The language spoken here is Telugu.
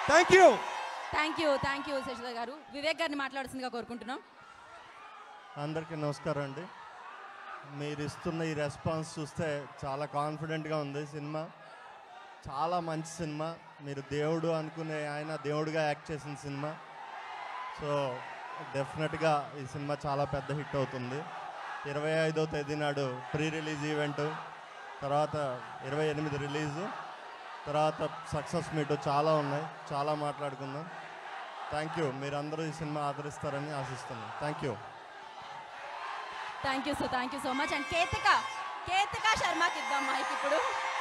thank you thank you thank you Sasidha garu Vivek గారిని మాట్లాడాల్సిందిగా కోరుకుంటున్నాం అందరికీ నమస్కారం అండి మీరు ఇస్తున్న ఈ రెస్పాన్స్ చూస్తే చాలా కాన్ఫిడెంట్గా ఉంది సినిమా చాలా మంచి సినిమా మీరు దేవుడు అనుకునే ఆయన దేవుడిగా యాక్ట్ చేసిన సినిమా సో డెఫినెట్గా ఈ సినిమా చాలా పెద్ద హిట్ అవుతుంది ఇరవై ఐదో తేదీ నాడు ప్రీ రిలీజ్ ఈవెంట్ తర్వాత ఇరవై ఎనిమిది రిలీజు తర్వాత సక్సెస్ మీట్ చాలా ఉన్నాయి చాలా మాట్లాడుకుందాం థ్యాంక్ యూ మీరందరూ ఈ సినిమా ఆదరిస్తారని ఆశిస్తున్నాను thank you thank you so thank you so much and Ketika Ketika శర్మకి ఇద్దాం మైక్ ఇప్పుడు